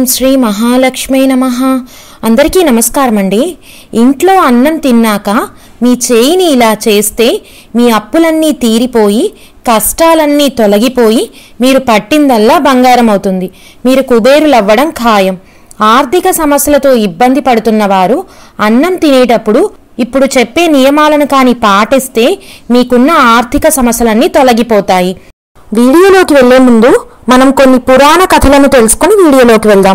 ఓం శ్రీ మహాలక్ష్మీ నమ అందరికీ నమస్కారం అండి ఇంట్లో అన్నం తిన్నాక మీ చేయిని ఇలా చేస్తే మీ అప్పులన్నీ తీరిపోయి కష్టాలన్నీ తొలగిపోయి మీరు పట్టిందల్లా బంగారం అవుతుంది మీరు కుబేరులవ్వడం ఖాయం ఆర్థిక సమస్యలతో ఇబ్బంది పడుతున్న వారు అన్నం తినేటప్పుడు ఇప్పుడు చెప్పే నియమాలను కానీ పాటిస్తే మీకున్న ఆర్థిక సమస్యలన్నీ తొలగిపోతాయి వీడియోలోకి వెళ్లే ముందు మనం కొన్ని పురాణ కథలను తెలుసుకొని వీడియోలోకి వెళ్దాం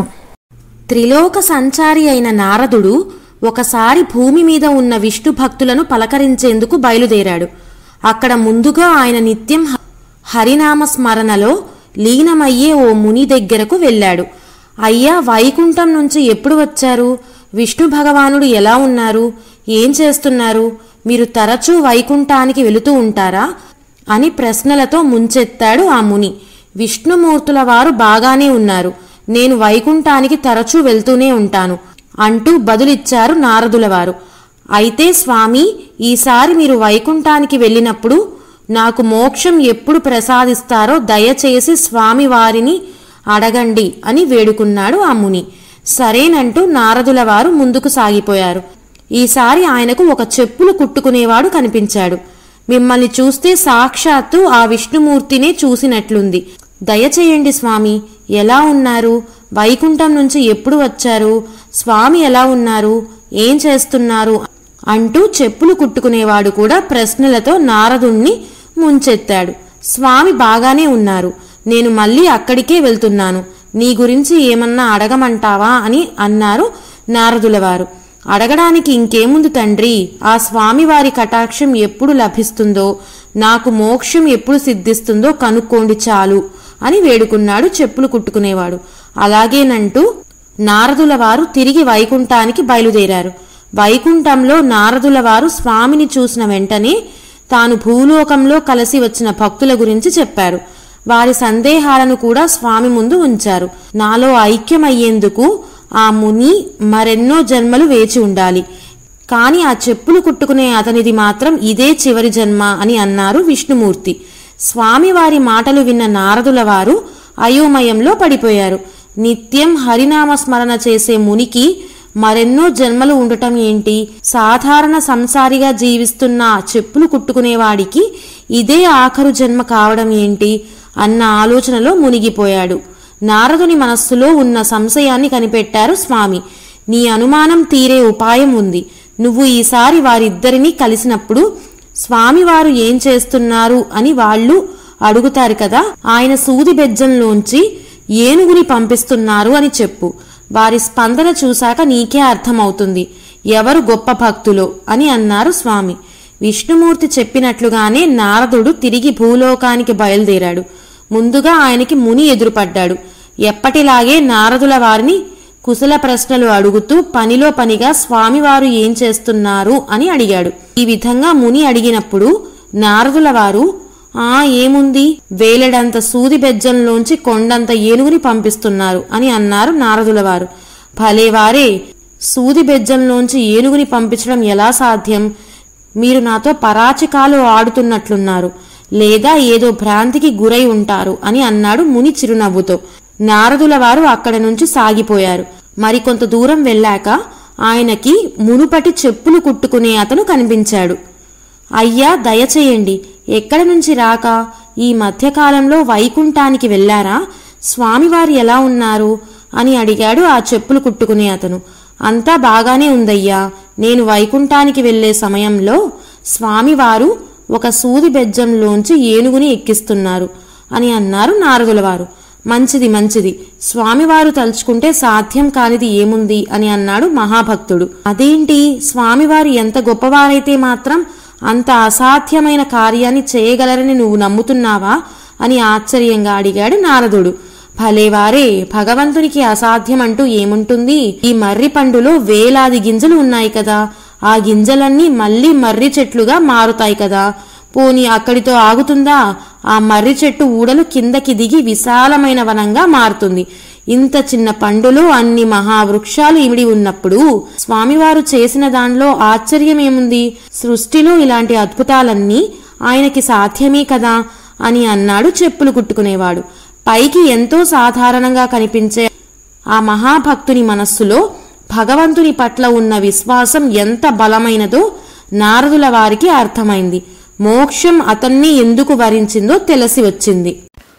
త్రిలోక సంచారి అయిన నారదుడు ఒకసారి భూమి మీద ఉన్న విష్ణు భక్తులను పలకరించేందుకు బయలుదేరాడు అక్కడ ముందుగా ఆయన నిత్యం హ- హరినామ స్మరణలో లీనమయ్యే ఓ ముని దగ్గరకు వెళ్ళాడు అయ్యా వైకుంఠం నుంచి ఎప్పుడు వచ్చారు విష్ణు భగవానుడు ఎలా ఉన్నారు ఏం చేస్తున్నారు మీరు తరచూ వైకుంఠానికి వెళుతూ ఉంటారా అని ప్రశ్నలతో ముంచెత్తాడు ఆ ముని విష్ణుమూర్తుల వారు బాగానే ఉన్నారు నేను వైకుంఠానికి తరచూ వెళ్తూనే ఉంటాను అంటూ బదులిచ్చారు నారదుల వారు అయితే స్వామి ఈసారి మీరు వైకుంఠానికి వెళ్ళినప్పుడు నాకు మోక్షం ఎప్పుడు ప్రసాదిస్తారో దయచేసి స్వామి వారిని అడగండి అని వేడుకున్నాడు ఆ ముని సరేనంటూ నారదుల వారు ముందుకు సాగిపోయారు ఈసారి ఆయనకు ఒక చెప్పులు కుట్టుకునేవాడు కనిపించాడు మిమ్మల్ని చూస్తే సాక్షాత్తు ఆ విష్ణుమూర్తినే చూసినట్లుంది దయచేయండి స్వామి ఎలా ఉన్నారు వైకుంఠం నుంచి ఎప్పుడు వచ్చారు స్వామి ఎలా ఉన్నారు ఏం చేస్తున్నారు అంటూ చెప్పులు కుట్టుకునేవాడు కూడా ప్రశ్నలతో నారదుణ్ణి ముంచెత్తాడు స్వామి బాగానే ఉన్నారు నేను మళ్ళీ అక్కడికే వెళ్తున్నాను నీ గురించి ఏమన్నా అడగమంటావా అని అన్నారు నారదుల వారు అడగడానికి ఇంకేముంది తండ్రి ఆ స్వామివారి కటాక్షం ఎప్పుడు లభిస్తుందో నాకు మోక్షం ఎప్పుడు సిద్ధిస్తుందో కనుక్కోండి చాలు అని వేడుకున్నాడు చెప్పులు కుట్టుకునేవాడు అలాగేనంటూ నారదుల వారు తిరిగి వైకుంఠానికి బయలుదేరారు వైకుంఠంలో నారదుల వారు స్వామిని చూసిన వెంటనే తాను భూలోకంలో కలిసి వచ్చిన భక్తుల గురించి చెప్పారు వారి సందేహాలను కూడా స్వామి ముందు ఉంచారు నాలో ఐక్యమయ్యేందుకు ఆ ముని మరెన్నో జన్మలు వేచి ఉండాలి కాని ఆ చెప్పులు కుట్టుకునే అతనిది మాత్రం ఇదే చివరి జన్మ అని అన్నారు విష్ణుమూర్తి స్వామివారి మాటలు విన్న నారదుల వారు అయోమయంలో పడిపోయారు నిత్యం హరినామ స్మరణ చేసే మునికి మరెన్నో జన్మలు ఉండటం ఏంటి సాధారణ సంసారిగా జీవిస్తున్న ఆ చెప్పులు కుట్టుకునేవాడికి ఇదే ఆఖరు జన్మ కావడం ఏంటి అన్న ఆలోచనలో మునిగిపోయాడు నారదుని మనస్సులో ఉన్న సంశయాన్ని కనిపెట్టారు స్వామి నీ అనుమానం తీరే ఉపాయం ఉంది నువ్వు ఈసారి వారిద్దరినీ కలిసినప్పుడు స్వామివారు ఏం చేస్తున్నారు అని వాళ్ళు అడుగుతారు కదా ఆయన సూది బెజ్జంలోంచి ఏనుగుని పంపిస్తున్నారు అని చెప్పు వారి స్పందన చూశాక నీకే అర్థమవుతుంది ఎవరు గొప్ప భక్తులో అని అన్నారు స్వామి విష్ణుమూర్తి చెప్పినట్లుగానే నారదుడు తిరిగి భూలోకానికి బయలుదేరాడు ముందుగా ఆయనకి ముని ఎదురుపడ్డాడు ఎప్పటిలాగే నారదుల వారిని కుశల ప్రశ్నలు అడుగుతూ పనిలో పనిగా స్వామివారు ఏం చేస్తున్నారు అని అడిగాడు ఈ విధంగా ముని అడిగినప్పుడు నారదుల వారు ఆ ఏముంది వేలెడంత సూది బెజ్జంలోంచి కొండంత ఏనుగుని పంపిస్తున్నారు అని అన్నారు నారదుల వారు భలేవారే సూది బెజ్జంలోంచి ఏనుగుని పంపించడం ఎలా సాధ్యం మీరు నాతో పరాచికాలు ఆడుతున్నట్లున్నారు లేదా ఏదో భ్రాంతికి గురై ఉంటారు అని అన్నాడు ముని చిరునవ్వుతో నారదుల వారు అక్కడి నుంచి సాగిపోయారు మరికొంత దూరం వెళ్ళాక ఆయనకి మునుపటి చెప్పులు కుట్టుకునే అతను కనిపించాడు అయ్యా దయచేయండి ఎక్కడి నుంచి రాక ఈ మధ్యకాలంలో వైకుంఠానికి వెళ్ళారా స్వామివారు ఎలా ఉన్నారు అని అడిగాడు ఆ చెప్పులు కుట్టుకునే అతను అంతా బాగానే ఉందయ్యా నేను వైకుంఠానికి వెళ్ళే సమయంలో స్వామివారు ఒక సూది బెజ్జంలోంచి ఏనుగుని ఎక్కిస్తున్నారు అని అన్నారు నారదుల వారు మంచిది మంచిది స్వామివారు తలుచుకుంటే సాధ్యం కానిది ఏముంది అని అన్నాడు మహాభక్తుడు అదేంటి స్వామివారు ఎంత గొప్పవారైతే మాత్రం అంత అసాధ్యమైన కార్యాన్ని చేయగలరని నువ్వు నమ్ముతున్నావా అని ఆశ్చర్యంగా అడిగాడు నారదుడు భలేవారే భగవంతునికి అసాధ్యం అంటూ ఏముంటుంది ఈ మర్రి పండులో వేలాది గింజలు ఉన్నాయి కదా ఆ గింజలన్నీ మళ్ళీ మర్రి చెట్లుగా మారుతాయి కదా పోని అక్కడితో ఆగుతుందా ఆ మర్రి చెట్టు ఊడలు కిందకి దిగి విశాలమైన వనంగా మారుతుంది ఇంత చిన్న పండులో అన్ని మహావృక్షాలు ఇమిడి ఉన్నప్పుడు స్వామివారు చేసిన దానిలో ఆశ్చర్యమేముంది సృష్టిలో ఇలాంటి అద్భుతాలన్నీ ఆయనకి సాధ్యమే కదా అని అన్నాడు చెప్పులు కుట్టుకునేవాడు పైకి ఎంతో సాధారణంగా కనిపించే ఆ మహాభక్తుని మనస్సులో భగవంతుని పట్ల ఉన్న విశ్వాసం ఎంత బలమైనదో నారదుల వారికి అర్థమైంది మోక్షం అతన్ని ఎందుకు వరించిందో తెలిసి వచ్చింది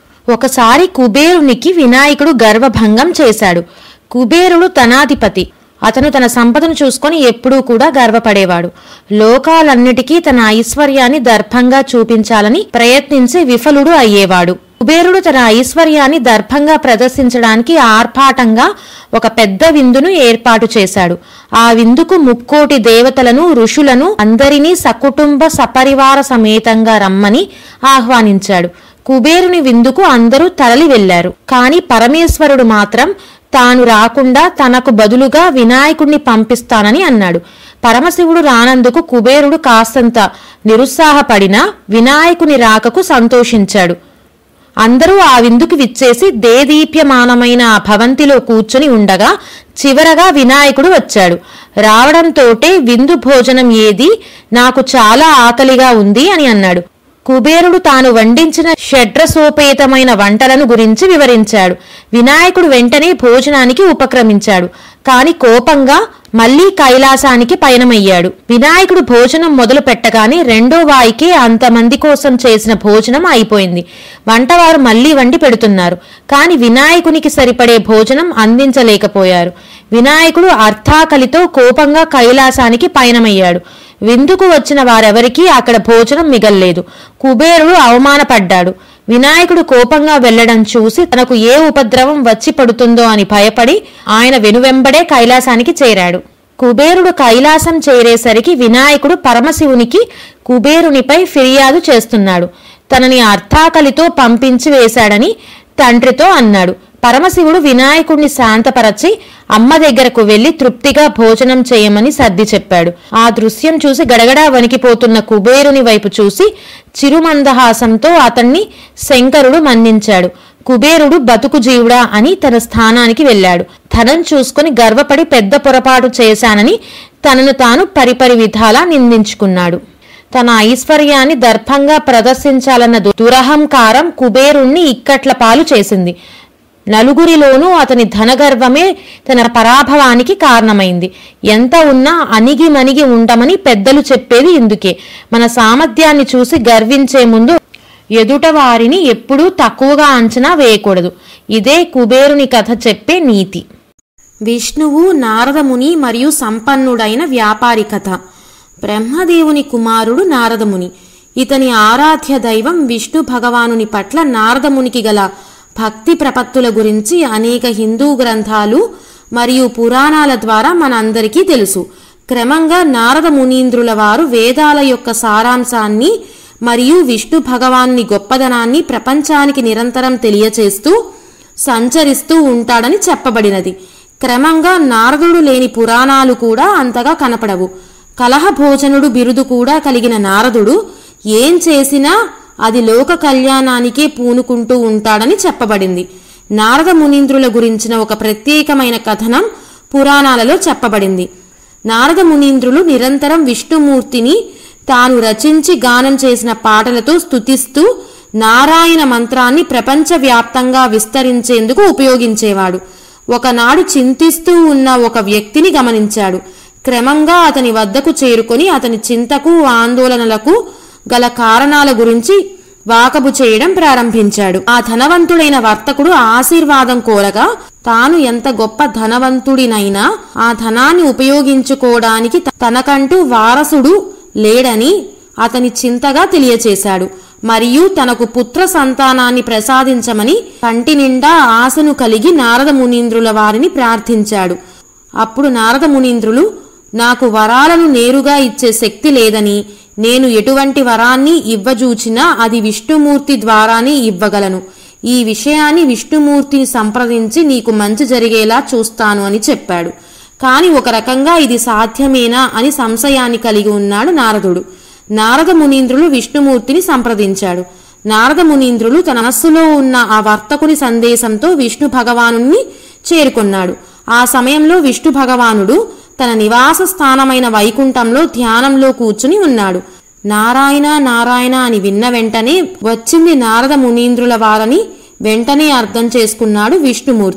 ఒకసారి కుబేరునికి వినాయకుడు గర్వభంగం చేశాడు కుబేరుడు తనాధిపతి అతను తన సంపదను చూసుకొని ఎప్పుడూ కూడా గర్వపడేవాడు లోకాలన్నిటికీ తన ఐశ్వర్యాన్ని దర్భంగా చూపించాలని ప్రయత్నించి విఫలుడు అయ్యేవాడు కుబేరుడు తన ఐశ్వర్యాన్ని దర్భంగా ప్రదర్శించడానికి ఆర్భాటంగా ఒక పెద్ద విందును ఏర్పాటు చేశాడు ఆ విందుకు ముక్కోటి దేవతలను ఋషులను అందరినీ సకుటుంబ సపరివార సమేతంగా రమ్మని ఆహ్వానించాడు కుబేరుని విందుకు అందరూ తరలి వెళ్లారు కాని పరమేశ్వరుడు మాత్రం తాను రాకుండా తనకు బదులుగా వినాయకుడిని పంపిస్తానని అన్నాడు పరమశివుడు రానందుకు కుబేరుడు కాస్తంత నిరుత్సాహపడినా వినాయకుని రాకకు సంతోషించాడు అందరూ ఆ విందుకు విచ్చేసి దేదీప్యమానమైన ఆ భవంతిలో కూర్చుని ఉండగా చివరగా వినాయకుడు వచ్చాడు రావడంతోటే విందు భోజనం ఏది నాకు చాలా ఆకలిగా ఉంది అని అన్నాడు కుబేరుడు తాను వండించిన షడ్రసోపేతమైన వంటలను గురించి వివరించాడు వినాయకుడు వెంటనే భోజనానికి ఉపక్రమించాడు కాని కోపంగా మళ్లీ కైలాసానికి పయనమయ్యాడు వినాయకుడు భోజనం మొదలు పెట్టగానే రెండో వాయికే అంతమంది కోసం చేసిన భోజనం అయిపోయింది వంటవారు మళ్లీ వండి పెడుతున్నారు కాని వినాయకునికి సరిపడే భోజనం అందించలేకపోయారు వినాయకుడు అర్థాకలితో కోపంగా కైలాసానికి పయనమయ్యాడు విందుకు వచ్చిన వారెవరికీ అక్కడ భోజనం మిగల్లేదు కుబేరుడు అవమానపడ్డాడు వినాయకుడు కోపంగా వెళ్లడం చూసి తనకు ఏ ఉపద్రవం వచ్చి పడుతుందో అని భయపడి ఆయన వెనువెంబడే కైలాసానికి చేరాడు కుబేరుడు కైలాసం చేరేసరికి వినాయకుడు పరమశివునికి కుబేరునిపై ఫిర్యాదు చేస్తున్నాడు తనని అర్థాకలితో పంపించి వేశాడని తండ్రితో అన్నాడు పరమశివుడు వినాయకుడిని శాంతపరచి అమ్మ దగ్గరకు వెళ్లి తృప్తిగా భోజనం చేయమని సర్ది చెప్పాడు ఆ దృశ్యం చూసి గడగడా వణికిపోతున్న కుబేరుని వైపు చూసి చిరుమందహాసంతో అతన్ని శంకరుడు మన్నించాడు కుబేరుడు బతుకు జీవుడా అని తన స్థానానికి వెళ్ళాడు ధనం చూసుకుని గర్వపడి పెద్ద పొరపాటు చేశానని తనను తాను పరిపరి విధాలా నిందించుకున్నాడు తన ఐశ్వర్యాన్ని దర్భంగా ప్రదర్శించాలన్న దు- దురహంకారం కుబేరుణ్ణి ఇక్కట్ల పాలు చేసింది నలుగురిలోనూ అతని ధనగర్వమే తన పరాభవానికి కారణమైంది ఎంత ఉన్నా అణిగి మణిగి ఉండమని పెద్దలు చెప్పేది ఇందుకే మన సామర్థ్యాన్ని చూసి గర్వించే ముందు ఎదుట వారిని ఎప్పుడూ తక్కువగా అంచనా వేయకూడదు ఇదే కుబేరుని కథ చెప్పే నీతి విష్ణువు నారదముని మరియు సంపన్నుడైన వ్యాపారి కథ బ్రహ్మదేవుని కుమారుడు నారదముని ఇతని ఆరాధ్య దైవం విష్ణు భగవానుని పట్ల నారదమునికి గల భక్తి ప్రపత్తుల గురించి అనేక హిందూ గ్రంథాలు మరియు పురాణాల ద్వారా మనందరికీ తెలుసు క్రమంగా నారద మునీంద్రుల వారు వేదాల యొక్క సారాంశాన్ని మరియు విష్ణు భగవాన్ని గొప్పదనాన్ని ప్రపంచానికి నిరంతరం తెలియచేస్తూ సంచరిస్తూ ఉంటాడని చెప్పబడినది క్రమంగా నారదుడు లేని పురాణాలు కూడా అంతగా కనపడవు కలహ భోజనుడు బిరుదు కూడా కలిగిన నారదుడు ఏం చేసినా అది లోక కళ్యాణానికే పూనుకుంటూ ఉంటాడని చెప్పబడింది నారద మునీంద్రుల గురించిన ఒక ప్రత్యేకమైన కథనం పురాణాలలో చెప్పబడింది నారద మునీంద్రులు నిరంతరం విష్ణుమూర్తిని తాను రచించి గానం చేసిన పాటలతో స్తుతిస్తూ నారాయణ మంత్రాన్ని ప్రపంచవ్యాప్తంగా విస్తరించేందుకు ఉపయోగించేవాడు ఒకనాడు చింతిస్తూ ఉన్న ఒక వ్యక్తిని గమనించాడు క్రమంగా అతని వద్దకు చేరుకొని అతని చింతకు ఆందోళనలకు గల కారణాల గురించి వాకబు చేయడం ప్రారంభించాడు ఆ ధనవంతుడైన వర్తకుడు ఆశీర్వాదం కోరగా తాను ఎంత గొప్ప ధనవంతుడినైనా ఆ ధనాన్ని ఉపయోగించుకోవడానికి త- తనకంటూ వారసుడు లేడని అతని చింతగా తెలియచేశాడు మరియు తనకు పుత్ర సంతానాన్ని ప్రసాదించమని కంటి నిండా ఆశను కలిగి నారద మునీంద్రుల వారిని ప్రార్థించాడు అప్పుడు నారద మునీంద్రులు నాకు వరాలను నేరుగా ఇచ్చే శక్తి లేదని నేను ఎటువంటి వరాన్ని ఇవ్వజూచినా అది విష్ణుమూర్తి ద్వారానే ఇవ్వగలను ఈ విషయాన్ని విష్ణుమూర్తిని సంప్రదించి నీకు మంచి జరిగేలా చూస్తాను అని చెప్పాడు కాని ఒక రకంగా ఇది సాధ్యమేనా అని సంశయాన్ని కలిగి ఉన్నాడు నారదుడు నారద మునీంద్రులు విష్ణుమూర్తిని సంప్రదించాడు నారద మునీంద్రులు తన మనస్సులో ఉన్న ఆ వర్తకుని సందేశంతో విష్ణు భగవానుణ్ణి చేరుకున్నాడు ఆ సమయంలో విష్ణు భగవానుడు తన నివాస స్థానమైన వైకుంఠంలో ధ్యానంలో కూర్చుని ఉన్నాడు నారాయణ నారాయణ అని విన్న వెంటనే వచ్చింది నారద మునీంద్రుల వారని వెంటనే అర్థం చేసుకున్నాడు విష్ణుమూర్తి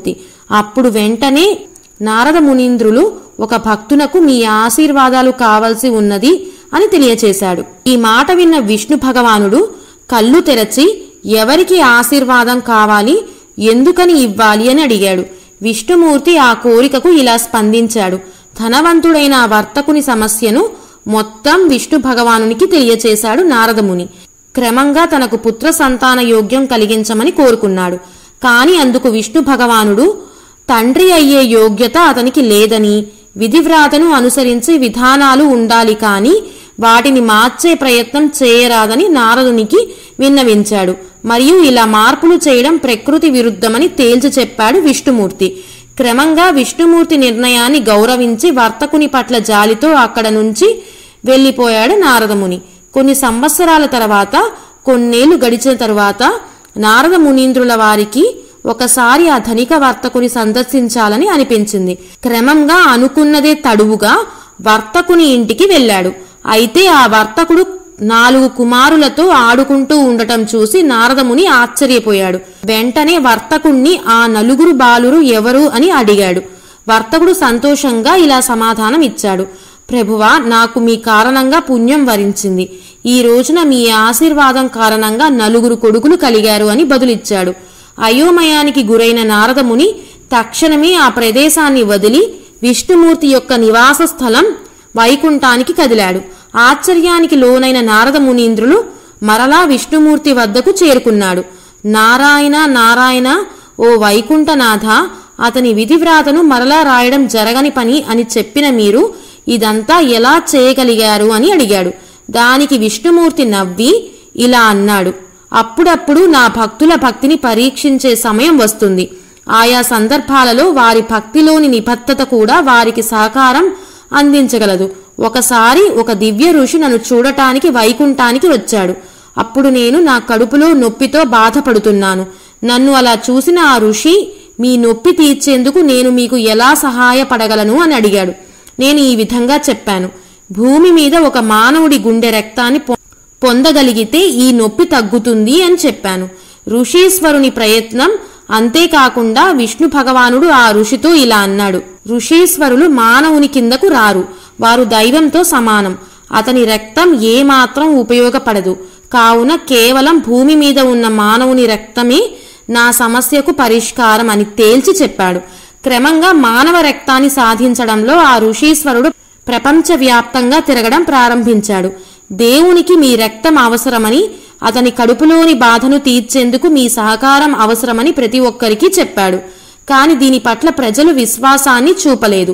అప్పుడు వెంటనే నారద మునీంద్రులు ఒక భక్తునకు మీ ఆశీర్వాదాలు కావలసి ఉన్నది అని తెలియచేశాడు ఈ మాట విన్న విష్ణు భగవానుడు కళ్ళు తెరచి ఎవరికి ఆశీర్వాదం కావాలి ఎందుకని ఇవ్వాలి అని అడిగాడు విష్ణుమూర్తి ఆ కోరికకు ఇలా స్పందించాడు ధనవంతుడైన ఆ వర్తకుని సమస్యను మొత్తం విష్ణు భగవానునికి తెలియచేశాడు నారదముని క్రమంగా తనకు పుత్ర సంతాన యోగ్యం కలిగించమని కోరుకున్నాడు కాని అందుకు విష్ణు భగవానుడు తండ్రి అయ్యే యోగ్యత అతనికి లేదని విధివ్రాతను అనుసరించి విధానాలు ఉండాలి కాని వాటిని మార్చే ప్రయత్నం చేయరాదని నారదునికి విన్నవించాడు మరియు ఇలా మార్పులు చేయడం ప్రకృతి విరుద్ధమని తేల్చి చెప్పాడు విష్ణుమూర్తి క్రమంగా విష్ణుమూర్తి నిర్ణయాన్ని గౌరవించి వర్తకుని పట్ల జాలితో అక్కడ నుంచి వెళ్ళిపోయాడు నారదముని కొన్ని సంవత్సరాల తర్వాత కొన్నేళ్లు గడిచిన తరువాత నారద మునీంద్రుల వారికి ఒకసారి ఆ ధనిక వర్తకుని సందర్శించాలని అనిపించింది క్రమంగా అనుకున్నదే తడువుగా వర్తకుని ఇంటికి వెళ్ళాడు అయితే ఆ వర్తకుడు నాలుగు కుమారులతో ఆడుకుంటూ ఉండటం చూసి నారదముని ఆశ్చర్యపోయాడు వెంటనే వర్తకుణ్ణి ఆ నలుగురు బాలురు ఎవరు అని అడిగాడు వర్తకుడు సంతోషంగా ఇలా సమాధానం ఇచ్చాడు ప్రభువా నాకు మీ కారణంగా పుణ్యం వరించింది ఈ రోజున మీ ఆశీర్వాదం కారణంగా నలుగురు కొడుకులు కలిగారు అని బదులిచ్చాడు అయోమయానికి గురైన నారదముని తక్షణమే ఆ ప్రదేశాన్ని వదిలి విష్ణుమూర్తి యొక్క నివాస స్థలం వైకుంఠానికి కదిలాడు ఆశ్చర్యానికి లోనైన నారద మునీంద్రులు మరలా విష్ణుమూర్తి వద్దకు చేరుకున్నాడు నారాయణ నారాయణ ఓ వైకుంఠనాథ అతని విధివ్రాతను మరలా రాయడం జరగని పని అని చెప్పిన మీరు ఇదంతా ఎలా చేయగలిగారు అని అడిగాడు దానికి విష్ణుమూర్తి నవ్వి ఇలా అన్నాడు అప్పుడప్పుడు నా భక్తుల భక్తిని పరీక్షించే సమయం వస్తుంది ఆయా సందర్భాలలో వారి భక్తిలోని నిబద్ధత కూడా వారికి సహకారం అందించగలదు ఒకసారి ఒక దివ్య ఋషి నన్ను చూడటానికి వైకుంఠానికి వచ్చాడు అప్పుడు నేను నా కడుపులో నొప్పితో బాధపడుతున్నాను నన్ను అలా చూసిన ఆ ఋషి మీ నొప్పి తీర్చేందుకు నేను మీకు ఎలా సహాయపడగలను అని అడిగాడు నేను ఈ విధంగా చెప్పాను భూమి మీద ఒక మానవుడి గుండె రక్తాన్ని పొ- పొందగలిగితే ఈ నొప్పి తగ్గుతుంది అని చెప్పాను ఋషీశ్వరుని ప్రయత్నం అంతేకాకుండా విష్ణు భగవానుడు ఆ ఋషితో ఇలా అన్నాడు ఋషీశ్వరులు మానవుని కిందకు రారు వారు దైవంతో సమానం అతని రక్తం ఏమాత్రం ఉపయోగపడదు కావున కేవలం భూమి మీద ఉన్న మానవుని రక్తమే నా సమస్యకు పరిష్కారం అని తేల్చి చెప్పాడు క్రమంగా మానవ రక్తాన్ని సాధించడంలో ఆ ఋషీశ్వరుడు ప్రపంచవ్యాప్తంగా తిరగడం ప్రారంభించాడు దేవునికి మీ రక్తం అవసరమని అతని కడుపులోని బాధను తీర్చేందుకు మీ సహకారం అవసరమని ప్రతి ఒక్కరికి చెప్పాడు కాని దీని పట్ల ప్రజలు విశ్వాసాన్ని చూపలేదు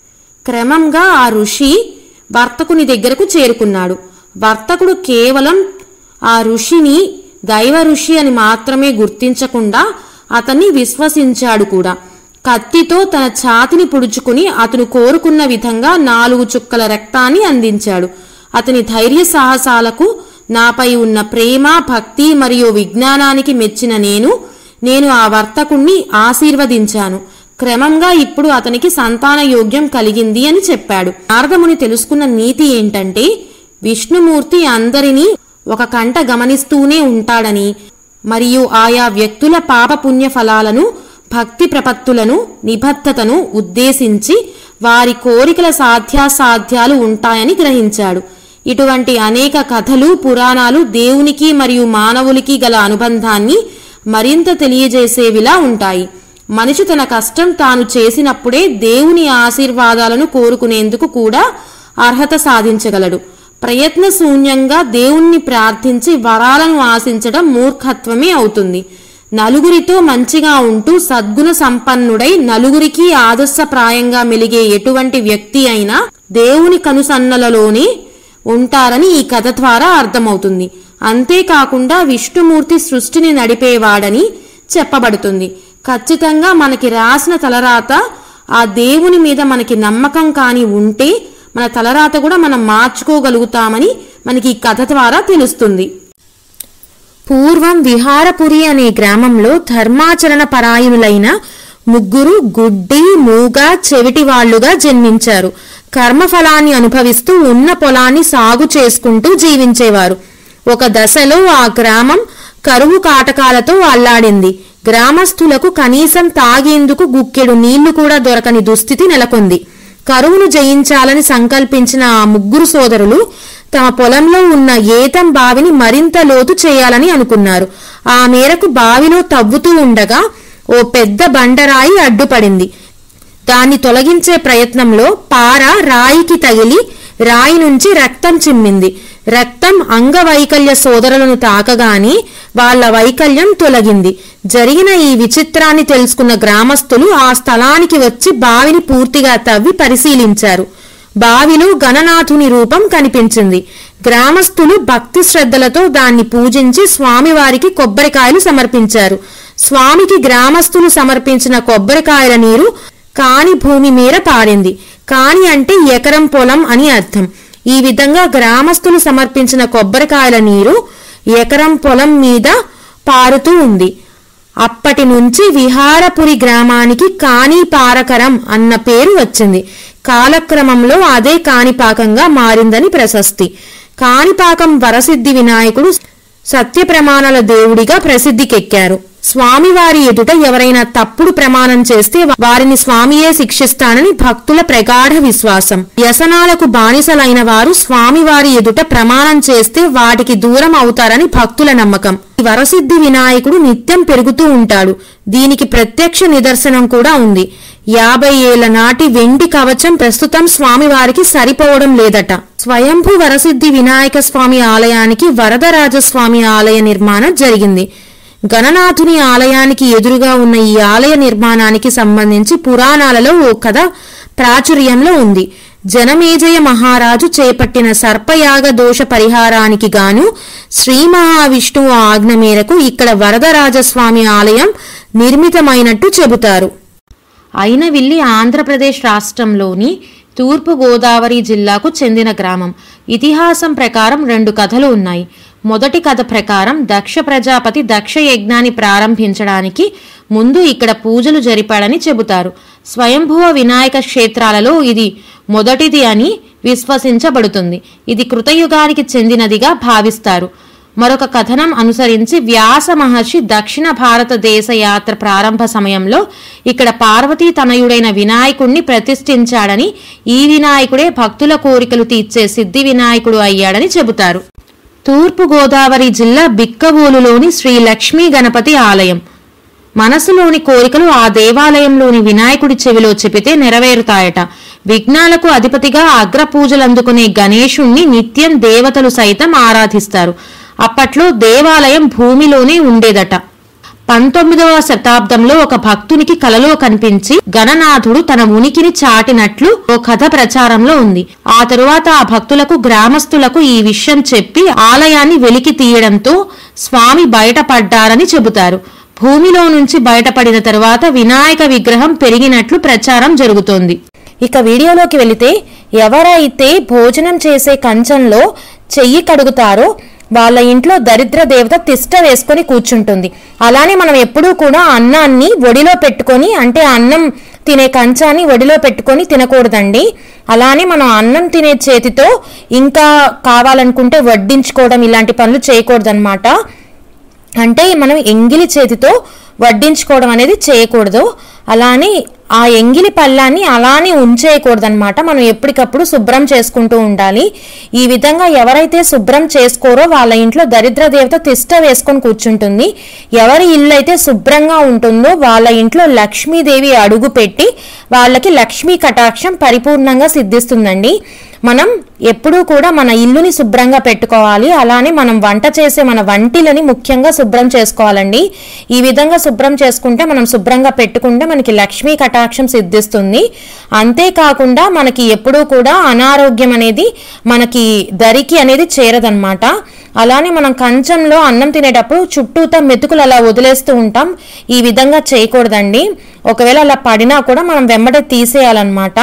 క్రమంగా ఆ ఋషి వర్తకుని దగ్గరకు చేరుకున్నాడు వర్తకుడు కేవలం ఆ ఋషిని దైవ ఋషి అని మాత్రమే గుర్తించకుండా అతన్ని విశ్వసించాడు కూడా కత్తితో తన ఛాతిని పుడుచుకుని అతను కోరుకున్న విధంగా నాలుగు చుక్కల రక్తాన్ని అందించాడు అతని ధైర్య సాహసాలకు నాపై ఉన్న ప్రేమ భక్తి మరియు విజ్ఞానానికి మెచ్చిన నేను నేను ఆ వర్తకుణ్ణి ఆశీర్వదించాను క్రమంగా ఇప్పుడు అతనికి సంతాన యోగ్యం కలిగింది అని చెప్పాడు నారదముని తెలుసుకున్న నీతి ఏంటంటే విష్ణుమూర్తి అందరినీ ఒక కంట గమనిస్తూనే ఉంటాడని మరియు ఆయా వ్యక్తుల పాపపుణ్య ఫలాలను భక్తి ప్రపత్తులను నిబద్ధతను ఉద్దేశించి వారి కోరికల సాధ్యాసాధ్యాలు ఉంటాయని గ్రహించాడు ఇటువంటి అనేక కథలు పురాణాలు దేవునికి మరియు మానవులకి గల అనుబంధాన్ని మరింత తెలియజేసేవిలా ఉంటాయి మనిషి తన కష్టం తాను చేసినప్పుడే దేవుని ఆశీర్వాదాలను కోరుకునేందుకు కూడా అర్హత సాధించగలడు ప్రయత్న శూన్యంగా దేవుణ్ణి ప్రార్థించి వరాలను ఆశించడం మూర్ఖత్వమే అవుతుంది నలుగురితో మంచిగా ఉంటూ సద్గుణ సంపన్నుడై నలుగురికి ఆదర్శప్రాయంగా మెలిగే ఎటువంటి వ్యక్తి అయినా దేవుని కనుసన్నలలోనే ఉంటారని ఈ కథ ద్వారా అర్థమవుతుంది అంతేకాకుండా విష్ణుమూర్తి సృష్టిని నడిపేవాడని చెప్పబడుతుంది ఖచ్చితంగా మనకి రాసిన తలరాత ఆ దేవుని మీద మనకి నమ్మకం కాని ఉంటే మన తలరాత కూడా మనం మార్చుకోగలుగుతామని మనకి ఈ కథ ద్వారా తెలుస్తుంది పూర్వం విహారపురి అనే గ్రామంలో ధర్మాచరణ పరాయణులైన ముగ్గురు గుడ్డి మూగ చెవిటి వాళ్ళుగా జన్మించారు కర్మఫలాన్ని అనుభవిస్తూ ఉన్న పొలాన్ని సాగు చేసుకుంటూ జీవించేవారు ఒక దశలో ఆ గ్రామం కరువు కాటకాలతో అల్లాడింది గ్రామస్తులకు కనీసం తాగేందుకు గుక్కెడు నీళ్లు కూడా దొరకని దుస్థితి నెలకొంది కరువును జయించాలని సంకల్పించిన ఆ ముగ్గురు సోదరులు తమ పొలంలో ఉన్న ఏతం బావిని మరింత లోతు చేయాలని అనుకున్నారు ఆ మేరకు బావిలో తవ్వుతూ ఉండగా ఓ పెద్ద బండరాయి అడ్డుపడింది దాన్ని తొలగించే ప్రయత్నంలో పార రాయికి తగిలి రాయి నుంచి రక్తం చిమ్మింది రక్తం అంగవైకల్య సోదరులను తాకగాని వాళ్ళ వైకల్యం తొలగింది జరిగిన ఈ విచిత్రాన్ని తెలుసుకున్న గ్రామస్తులు ఆ స్థలానికి వచ్చి బావిని పూర్తిగా తవ్వి పరిశీలించారు బావిలో గణనాథుని రూపం కనిపించింది గ్రామస్తులు భక్తి శ్రద్ధలతో దాన్ని పూజించి స్వామివారికి కొబ్బరికాయలు సమర్పించారు స్వామికి గ్రామస్తులు సమర్పించిన కొబ్బరికాయల నీరు కాని భూమి మీద పారింది కాని అంటే ఎకరం పొలం అని అర్థం ఈ విధంగా గ్రామస్తులు సమర్పించిన కొబ్బరికాయల నీరు ఎకరం పొలం మీద పారుతూ ఉంది అప్పటి నుంచి విహారపురి గ్రామానికి కాణిపారకరం అన్న పేరు వచ్చింది కాలక్రమంలో అదే కాణిపాకంగా మారిందని ప్రశస్తి కాణిపాకం వరసిద్ధి వినాయకుడు సత్య ప్రమాణాల దేవుడిగా ప్రసిద్ధికెక్కారు స్వామివారి ఎదుట ఎవరైనా తప్పుడు ప్రమాణం చేస్తే వారిని స్వామియే శిక్షిస్తానని భక్తుల ప్రగాఢ విశ్వాసం వ్యసనాలకు బానిసలైన వారు స్వామివారి ఎదుట ప్రమాణం చేస్తే వాటికి దూరం అవుతారని భక్తుల నమ్మకం ఈ వరసిద్ధి వినాయకుడు నిత్యం పెరుగుతూ ఉంటాడు దీనికి ప్రత్యక్ష నిదర్శనం కూడా ఉంది యాభై ఏళ్ల నాటి వెండి కవచం ప్రస్తుతం స్వామివారికి సరిపోవడం లేదట స్వయంభూ వరసిద్ధి వినాయక స్వామి ఆలయానికి వరదరాజస్వామి ఆలయ నిర్మాణం జరిగింది గణనాథుని ఆలయానికి ఎదురుగా ఉన్న ఈ ఆలయ నిర్మాణానికి సంబంధించి పురాణాలలో ఓ కథ ప్రాచుర్యంలో ఉంది జనమేజయ మహారాజు చేపట్టిన సర్పయాగ దోష పరిహారానికి గాను శ్రీ మహావిష్ణువు ఆజ్ఞ మేరకు ఇక్కడ వరదరాజస్వామి ఆలయం నిర్మితమైనట్టు చెబుతారు అయినవిల్లి ఆంధ్రప్రదేశ్ రాష్ట్రంలోని తూర్పు గోదావరి జిల్లాకు చెందిన గ్రామం ఇతిహాసం ప్రకారం రెండు కథలు ఉన్నాయి మొదటి కథ ప్రకారం దక్ష ప్రజాపతి దక్ష యజ్ఞాన్ని ప్రారంభించడానికి ముందు ఇక్కడ పూజలు జరిపాడని చెబుతారు స్వయంభువ వినాయక క్షేత్రాలలో ఇది మొదటిది అని విశ్వసించబడుతుంది ఇది కృతయుగానికి చెందినదిగా భావిస్తారు మరొక కథనం అనుసరించి వ్యాస మహర్షి దక్షిణ భారతదేశ యాత్ర ప్రారంభ సమయంలో ఇక్కడ పార్వతీ తనయుడైన వినాయకుణ్ణి ప్రతిష్ఠించాడని ఈ వినాయకుడే భక్తుల కోరికలు తీర్చే సిద్ధి వినాయకుడు అయ్యాడని చెబుతారు తూర్పు గోదావరి జిల్లా బిక్కవోలులోని శ్రీ లక్ష్మీ గణపతి ఆలయం మనసులోని కోరికలు ఆ దేవాలయంలోని వినాయకుడి చెవిలో చెపితే నెరవేరుతాయట విఘ్నాలకు అధిపతిగా అగ్ర పూజలందుకునే గణేశుణ్ణి నిత్యం దేవతలు సైతం ఆరాధిస్తారు అప్పట్లో దేవాలయం భూమిలోనే ఉండేదట పంతొమ్మిదవ శతాబ్దంలో ఒక భక్తునికి కలలో కనిపించి గణనాథుడు తన ఉనికిని చాటినట్లు ఓ కథ ప్రచారంలో ఉంది ఆ తరువాత ఆ భక్తులకు గ్రామస్తులకు ఈ విషయం చెప్పి ఆలయాన్ని వెలికి తీయడంతో స్వామి బయటపడ్డారని చెబుతారు భూమిలో నుంచి బయటపడిన తరువాత వినాయక విగ్రహం పెరిగినట్లు ప్రచారం జరుగుతోంది ఇక వీడియోలోకి వెళితే ఎవరైతే భోజనం చేసే కంచంలో చెయ్యి కడుగుతారో వాళ్ళ ఇంట్లో దరిద్ర దేవత తిష్ట వేసుకొని కూర్చుంటుంది అలానే మనం ఎప్పుడూ కూడా అన్నాన్ని ఒడిలో పెట్టుకొని అంటే అన్నం తినే కంచాన్ని ఒడిలో పెట్టుకొని తినకూడదండి అలానే మనం అన్నం తినే చేతితో ఇంకా కావాలనుకుంటే వడ్డించుకోవడం ఇలాంటి పనులు చేయకూడదన్నమాట అంటే మనం ఎంగిలి చేతితో వడ్డించుకోవడం అనేది చేయకూడదు అలానే ఆ ఎంగిలి పళ్ళాన్ని అలానే ఉంచేయకూడదన్నమాట మనం ఎప్పటికప్పుడు శుభ్రం చేసుకుంటూ ఉండాలి ఈ విధంగా ఎవరైతే శుభ్రం చేసుకోరో వాళ్ళ ఇంట్లో దరిద్ర దేవత తిష్ట వేసుకొని కూర్చుంటుంది ఎవరి ఇల్లు అయితే శుభ్రంగా ఉంటుందో వాళ్ళ ఇంట్లో లక్ష్మీదేవి అడుగు పెట్టి వాళ్ళకి లక్ష్మీ కటాక్షం పరిపూర్ణంగా సిద్ధిస్తుందండి మనం ఎప్పుడూ కూడా మన ఇల్లుని శుభ్రంగా పెట్టుకోవాలి అలానే మనం వంట చేసే మన వంటిలని ముఖ్యంగా శుభ్రం చేసుకోవాలండి ఈ విధంగా శుభ్రం చేసుకుంటే మనం శుభ్రంగా పెట్టుకుంటే మనకి లక్ష్మీ కటాక్షం సిద్ధిస్తుంది అంతేకాకుండా మనకి ఎప్పుడూ కూడా అనారోగ్యం అనేది మనకి దరికి అనేది చేరదన్నమాట అలానే మనం కంచంలో అన్నం తినేటప్పుడు చుట్టూతా మెతుకులు అలా వదిలేస్తూ ఉంటాం ఈ విధంగా చేయకూడదండి ఒకవేళ అలా పడినా కూడా మనం వెంబడే తీసేయాలన్నమాట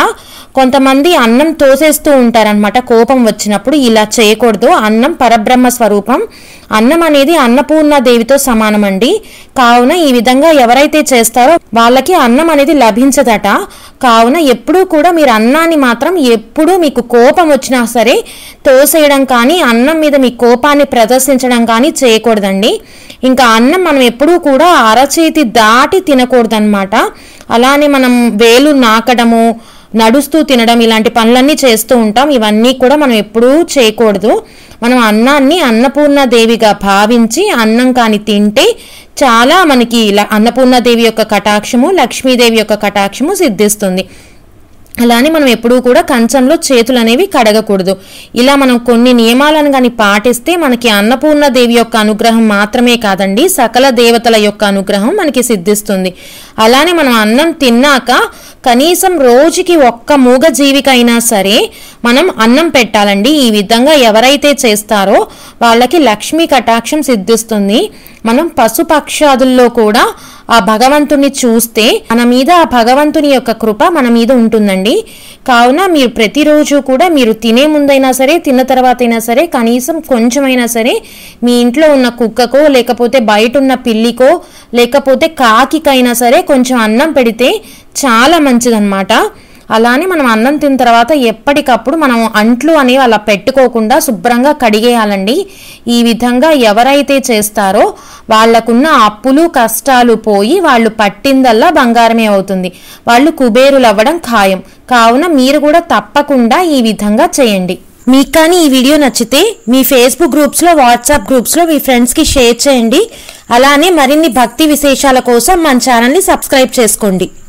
కొంతమంది అన్నం తోసేస్తూ ఉంటారనమాట కోపం వచ్చినప్పుడు ఇలా చేయకూడదు అన్నం పరబ్రహ్మ స్వరూపం అన్నం అనేది అన్నపూర్ణ దేవితో సమానం అండి కావున ఈ విధంగా ఎవరైతే చేస్తారో వాళ్ళకి అన్నం అనేది లభించదట కావున ఎప్పుడూ కూడా మీరు అన్నాన్ని మాత్రం ఎప్పుడూ మీకు కోపం వచ్చినా సరే తోసేయడం కానీ అన్నం మీద మీ కోపాన్ని ప్రదర్శించడం కానీ చేయకూడదండి ఇంకా అన్నం మనం ఎప్పుడూ కూడా అరచేతి దాటి తినకూడదన్నమాట అలానే మనం వేలు నాకడము నడుస్తూ తినడం ఇలాంటి పనులన్నీ చేస్తూ ఉంటాం ఇవన్నీ కూడా మనం ఎప్పుడూ చేయకూడదు మనం అన్నాన్ని అన్నపూర్ణ దేవిగా భావించి అన్నం కాని తింటే చాలా మనకి ల- అన్నపూర్ణ దేవి యొక్క కటాక్షము లక్ష్మీదేవి యొక్క కటాక్షము సిద్ధిస్తుంది అలానే మనం ఎప్పుడూ కూడా కంచంలో చేతులు అనేవి కడగకూడదు ఇలా మనం కొన్ని నియమాలను కానీ పాటిస్తే మనకి అన్నపూర్ణ దేవి యొక్క అనుగ్రహం మాత్రమే కాదండి సకల దేవతల యొక్క అనుగ్రహం మనకి సిద్ధిస్తుంది అలానే మనం అన్నం తిన్నాక కనీసం రోజుకి ఒక్క మూగ జీవికైనా సరే మనం అన్నం పెట్టాలండి ఈ విధంగా ఎవరైతే చేస్తారో వాళ్ళకి లక్ష్మీ కటాక్షం సిద్ధిస్తుంది మనం పశుపక్షాదుల్లో కూడా ఆ భగవంతుని చూస్తే మన మీద ఆ భగవంతుని యొక్క కృప మన మీద ఉంటుందండి కావున మీరు ప్రతిరోజు కూడా మీరు తినే ముందైనా సరే తిన్న తర్వాత అయినా సరే కనీసం కొంచెమైనా సరే మీ ఇంట్లో ఉన్న కుక్కకో లేకపోతే బయట ఉన్న పిల్లికో లేకపోతే కాకికైనా సరే కొంచెం అన్నం పెడితే చాలా మంచిదన్నమాట అలానే మనం అన్నం తిన్న తర్వాత ఎప్పటికప్పుడు మనం అంట్లు అనేవి అలా పెట్టుకోకుండా శుభ్రంగా కడిగేయాలండి ఈ విధంగా ఎవరైతే చేస్తారో వాళ్ళకున్న అప్పులు కష్టాలు పోయి వాళ్ళు పట్టిందల్లా బంగారమే అవుతుంది వాళ్ళు కుబేరులు అవ్వడం ఖాయం కావున మీరు కూడా తప్పకుండా ఈ విధంగా చేయండి మీకు కానీ ఈ వీడియో నచ్చితే మీ ఫేస్బుక్ గ్రూప్స్లో వాట్సాప్ గ్రూప్స్లో మీ ఫ్రెండ్స్కి షేర్ చేయండి అలానే మరిన్ని భక్తి విశేషాల కోసం మన ఛానల్ని సబ్స్క్రైబ్ చేసుకోండి